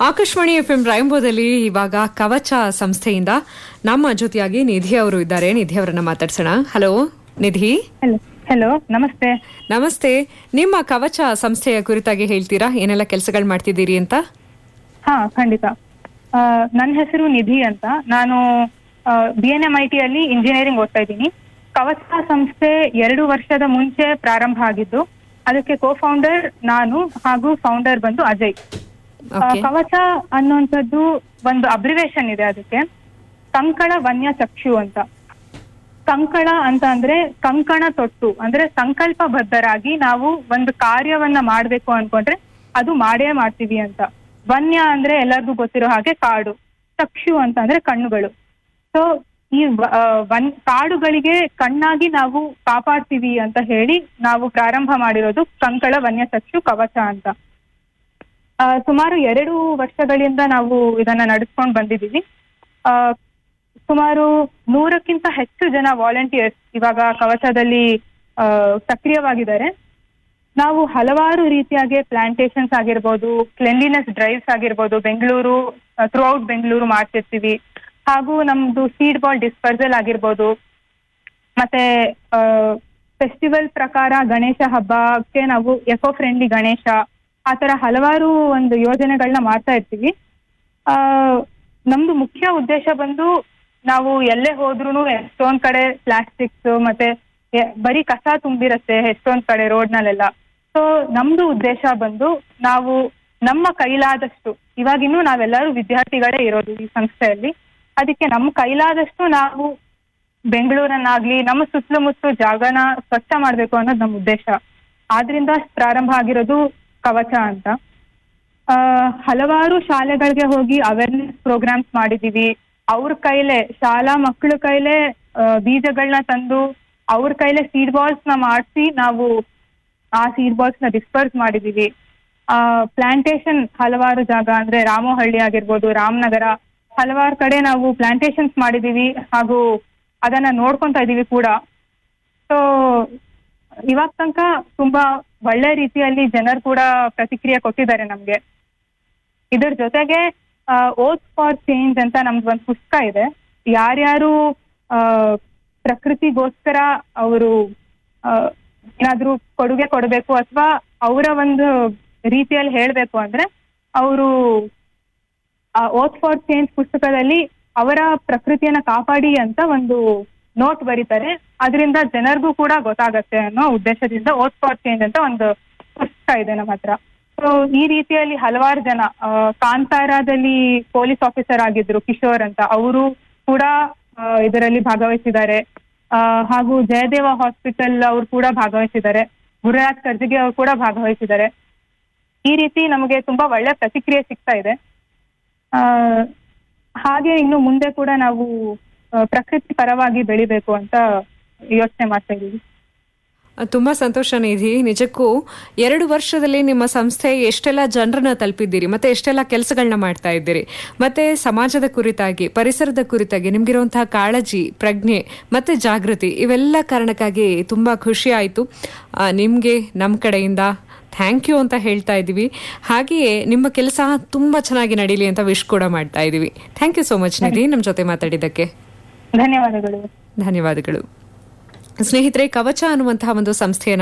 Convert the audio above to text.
Akashvani F M ರಾಯಂಬೋದಲ್ಲಿ ಇವಾಗ ಕವಚ ಸಂಸ್ಥೆಯಿಂದ ನಮ್ಮ ಜೊತೆಯಾಗಿ ನಿಧಿ ಅವರು ಇದ್ದಾರೆ ನಿಧಿ ಅವರನ್ನ ಮಾತಾಡ್ಸೋಣ ಹಲೋ ನಿಧಿ ಹಲೋ ಹಲೋ ನಮಸ್ತೆ ನಮಸ್ತೆ ನಿಮ್ಮ ಕವಚ ಸಂಸ್ಥೆಯ ಕುರಿತಾಗಿ ಹೇಳ್ತೀರಾ ಏನೆಲ್ಲ ಕೆಲಸಗಳು ಮಾಡ್ತಿದ್ದೀರಿ ಅಂತ ಹಾ ಖಂಡಿತ ಆ, ನನ್ನ ಹೆಸರು ನಿಧಿ ಅಂತ ನಾನು B N M I T ಅಲ್ಲಿ ಇಂಜಿನಿಯರಿಂಗ್ ಓದ್ತಾ ಇದ್ದೀನಿ ಕವಚ ಸಂಸ್ಥೆ ಎರಡು ವರ್ಷದ ಮುಂಚೆ ಪ್ರಾರಂಭ ಆಗಿದ್ದು ಅದಕ್ಕೆ ಕೋ ಫೌಂಡರ್ ನಾನು ಹಾಗೂ ಫೌಂಡರ್ ಬಂದು ಅಜಯ್ ಆ, ಓಕೆ ಕವಚ ಅನ್ನುವಂಥದ್ದು ಒಂದು ಅಬ್ರಿವೇಶನ್ ಇದೆ ಅದಕ್ಕೆ ಕಂಕಣ ವನ್ಯ ಚಕ್ಷು ಅಂತ ಕಂಕಣ ಅಂತ ಅಂದ್ರೆ ಕಂಕಣ ತೊಟ್ಟು ಅಂದ್ರೆ ಸಂಕಲ್ಪಬದ್ಧರಾಗಿ ನಾವು ಒಂದು ಕಾರ್ಯವನ್ನ ಮಾಡ್ಬೇಕು ಅನ್ಕೊಂಡ್ರೆ ಅದು ಮಾಡೇ ಮಾಡ್ತೀವಿ ಅಂತ ವನ್ಯ ಅಂದ್ರೆ ಎಲ್ಲರಿಗೂ ಗೊತ್ತಿರೋ ಹಾಗೆ ಕಾಡು ಚಕ್ಷು ಅಂತ ಅಂದ್ರೆ ಕಣ್ಣುಗಳು ಸೊ ಈ ವ- ಆ, ವನ್ ಕಾಡುಗಳಿಗೆ ಕಣ್ಣಾಗಿ ನಾವು ಕಾಪಾಡ್ತೀವಿ ಅಂತ ಹೇಳಿ ನಾವು ಪ್ರಾರಂಭ ಮಾಡಿರೋದು ಕಂಕಳ ವನ್ಯ ಚಕ್ಷು ಕವಚ ಅಂತ ಆ, ಸುಮಾರು ಎರಡು ವರ್ಷಗಳಿಂದ ನಾವು ಇದನ್ನ ನಡೆಸ್ಕೊಂಡು ಬಂದಿದ್ದೀವಿ ಆ, ಸುಮಾರು ನೂರಕ್ಕಿಂತ ಹೆಚ್ಚು ಜನ ವಾಲಂಟಿಯರ್ಸ್ ಇವಾಗ ಕವಚದಲ್ಲಿ ಆ, ಸಕ್ರಿಯವಾಗಿದ್ದಾರೆ ನಾವು ಹಲವಾರು ರೀತಿಯಾಗಿ ಪ್ಲಾಂಟೇಶನ್ಸ್ ಆಗಿರ್ಬೋದು ಕ್ಲೆನ್ಲಿನೆಸ್ ಡ್ರೈವ್ಸ್ ಆಗಿರ್ಬೋದು ಬೆಂಗಳೂರು ಥ್ರೂ ಔಟ್ ಬೆಂಗಳೂರು ಮಾಡ್ತಿರ್ತೀವಿ ಹಾಗೂ ನಮ್ದು ಸೀಡ್ ಬಾಲ್ ಡಿಸ್ಪರ್ಸಲ್ ಆಗಿರ್ಬೋದು ಮತ್ತೆ ಫೆಸ್ಟಿವಲ್ ಪ್ರಕಾರ ಗಣೇಶ ಹಬ್ಬಕ್ಕೆ ನಾವು ಎಕೋ ಫ್ರೆಂಡ್ಲಿ ಗಣೇಶ ಆ ತರ ಹಲವಾರು ಒಂದು ಯೋಜನೆಗಳನ್ನ ಮಾಡ್ತಾ ಇರ್ತೀವಿ ಆ ನಮ್ದು ಮುಖ್ಯ ಉದ್ದೇಶ ಬಂದು ನಾವು ಎಲ್ಲೇ ಹೋದ್ರೂ ಎಷ್ಟೊಂದ್ ಕಡೆ ಪ್ಲಾಸ್ಟಿಕ್ಸ್ ಮತ್ತೆ ಎ- ಬರೀ ಕಸ ತುಂಬಿರತ್ತೆ ಎಷ್ಟೊಂದ್ ಕಡೆ ರೋಡ್ನಲ್ಲೆಲ್ಲ ಸೊ ನಮ್ದು ಉದ್ದೇಶ ಬಂದು ನಾವು ನಮ್ಮ ಕೈಲಾದಷ್ಟು ಇವಾಗಿನ್ನೂ ನಾವೆಲ್ಲರೂ ವಿದ್ಯಾರ್ಥಿಗಳೇ ಇರೋದು ಈ ಸಂಸ್ಥೆಯಲ್ಲಿ ಅದಕ್ಕೆ ನಮ್ಮ ಕೈಲಾದಷ್ಟು ನಾವು ಬೆಂಗಳೂರನ್ನಾಗ್ಲಿ ನಮ್ಮ ಸುತ್ತಮುತ್ತ ಜಾಗನ ಸ್ವಚ್ಛ ಮಾಡ್ಬೇಕು ಅನ್ನೋದು ನಮ್ಮ ಉದ್ದೇಶ ಆದ್ರಿಂದ ಪ್ರಾರಂಭ ಆಗಿರೋದು ಕವಚ ಅಂತ ಆ, ಹಲವಾರು ಶಾಲೆಗಳಿಗೆ ಹೋಗಿ ಅವೇರ್ನೆಸ್ ಪ್ರೋಗ್ರಾಮ್ಸ್ ಮಾಡಿದೀವಿ ಅವ್ರ ಕೈಲೇ ಶಾಲಾ ಮಕ್ಕಳ ಕೈಲೇ ಬೀಜಗಳನ್ನ ತಂದು ಅವ್ರ ಕೈಲೇ ಸೀಡ್ ಬಾಲ್ಸ್ ನ ಮಾಡಿಸಿ ನಾವು ಆ ಸೀಡ್ ಬಾಲ್ಸ್ ನ ಡಿಸ್ಪರ್ಸ್ ಮಾಡಿದೀವಿ ಆ ಪ್ಲಾಂಟೇಶನ್ ಹಲವಾರು ಜಾಗ ಅಂದ್ರೆ ರಾಮೋಹಳ್ಳಿ ಆಗಿರ್ಬೋದು ರಾಮನಗರ ಹಲವಾರು ಕಡೆ ನಾವು ಪ್ಲಾಂಟೇಶನ್ಸ್ ಮಾಡಿದೀವಿ ಹಾಗೂ ಅದನ್ನ ನೋಡ್ಕೊಂತಾ ಇದೀವಿ ಕೂಡ ಸೊ ಇವಾಗ ತನಕ ತುಂಬಾ ಒಳ್ಳೆ ರೀತಿಯಲ್ಲಿ ಜನರು ಕೂಡ ಪ್ರತಿಕ್ರಿಯೆ ಕೊಟ್ಟಿದ್ದಾರೆ ನಮ್ಗೆ ಇದ್ರ ಜೊತೆಗೆ ಓತ್ ಫಾರ್ ಚೇಂಜ್ ಅಂತ ನಮ್ದು ಒಂದು ಪುಸ್ತಕ ಇದೆ ಯಾರ್ಯಾರು ಆ, ಪ್ರಕೃತಿಗೋಸ್ಕರ ಅವರು ಏನಾದ್ರೂ ಕೊಡುಗೆ ಕೊಡಬೇಕು ಅಥವಾ ಅವರ ಒಂದು ರೀತಿಯಲ್ಲಿ ಹೇಳ್ಬೇಕು ಅಂದ್ರೆ ಅವರು ಓತ್ ಫಾರ್ ಚೇಂಜ್ ಪುಸ್ತಕದಲ್ಲಿ ಅವರ ಪ್ರಕೃತಿಯನ್ನ ಕಾಪಾಡಿ ಅಂತ ಒಂದು ನೋಟ್ ಬರೀತಾರೆ ಅದರಿಂದ ಜನರಿಗೂ ಕೂಡ ಗೊತ್ತಾಗತ್ತೆ ಅನ್ನೋ ಉದ್ದೇಶದಿಂದ ಓತ್ ಫಾರ್ ಚೇಂಜ್ ಅಂತ ಒಂದು ಪುಸ್ತಕ ಇದೆ ನಮ್ಮ ಹತ್ರ ಸೊ ಈ ರೀತಿಯಲ್ಲಿ ಹಲವಾರು ಜನ ಆ, ಕಾಂತಾರದಲ್ಲಿ ಪೊಲೀಸ್ ಆಫೀಸರ್ ಆಗಿದ್ರು ಕಿಶೋರ್ ಅಂತ ಅವರು ಕೂಡ ಆ, ಇದರಲ್ಲಿ ಭಾಗವಹಿಸಿದ್ದಾರೆ ಆ, ಹಾಗೂ ಜಯದೇವ ಹಾಸ್ಪಿಟಲ್ ಅವರು ಕೂಡ ಭಾಗವಹಿಸಿದ್ದಾರೆ ಗುರುರಾಜ್ ಕರ್ಜಿಗೆ ಅವರು ಕೂಡ ಭಾಗವಹಿಸಿದ್ದಾರೆ ಈ ರೀತಿ ನಮಗೆ ತುಂಬಾ ಒಳ್ಳೆ ಪ್ರತಿಕ್ರಿಯೆ ಸಿಗ್ತಾ ಇದೆ ಆ, ಹಾಗೆ ಇನ್ನು ಮುಂದೆ ಕೂಡ ನಾವು ಆ, ಪ್ರಕೃತಿ ಪರವಾಗಿ ಬೆಳಿಬೇಕು ಅಂತ ಯೋಚನೆ ಮಾಡ್ತಾ ಇದ್ದೀವಿ ತುಂಬಾ ಸಂತೋಷ ನಿಧಿ ನಿಜಕ್ಕೂ ಎರಡು ವರ್ಷದಲ್ಲಿ ನಿಮ್ಮ ಸಂಸ್ಥೆ ಎಷ್ಟೆಲ್ಲ ಜನರನ್ನ ತಲುಪಿದ್ದೀರಿ ಮತ್ತೆ ಎಷ್ಟೆಲ್ಲ ಕೆಲಸಗಳನ್ನ ಮಾಡ್ತಾ ಇದ್ದೀರಿ ಮತ್ತೆ ಸಮಾಜದ ಕುರಿತಾಗಿ ಪರಿಸರದ ಕುರಿತಾಗಿ ನಿಮ್ಗಿರುವಂತಹ ಕಾಳಜಿ ಪ್ರಜ್ಞೆ ಮತ್ತೆ ಜಾಗೃತಿ ಇವೆಲ್ಲ ಕಾರಣಕ್ಕಾಗಿ ತುಂಬಾ ಖುಷಿ ಆಯಿತು ನಿಮಗೆ ನಮ್ಮ ಕಡೆಯಿಂದ ಥ್ಯಾಂಕ್ ಯು ಅಂತ ಹೇಳ್ತಾ ಇದ್ದೀವಿ ಹಾಗೆಯೇ ನಿಮ್ಮ ಕೆಲಸ ತುಂಬಾ ಚೆನ್ನಾಗಿ ನಡೀಲಿ ಅಂತ ವಿಶ್ ಕೂಡ ಮಾಡ್ತಾ ಇದ್ದೀವಿ thank you so much Nidhi ನಮ್ಮ ಜೊತೆ ಮಾತಾಡಿದ್ದಕ್ಕೆ ಧನ್ಯವಾದಗಳು ಧನ್ಯವಾದಗಳು ಸ್ನೇಹಿತರೆ ಕವಚ ಅನ್ನುವಂತಹ ಒಂದು ಸಂಸ್ಥೆಯನ್ನ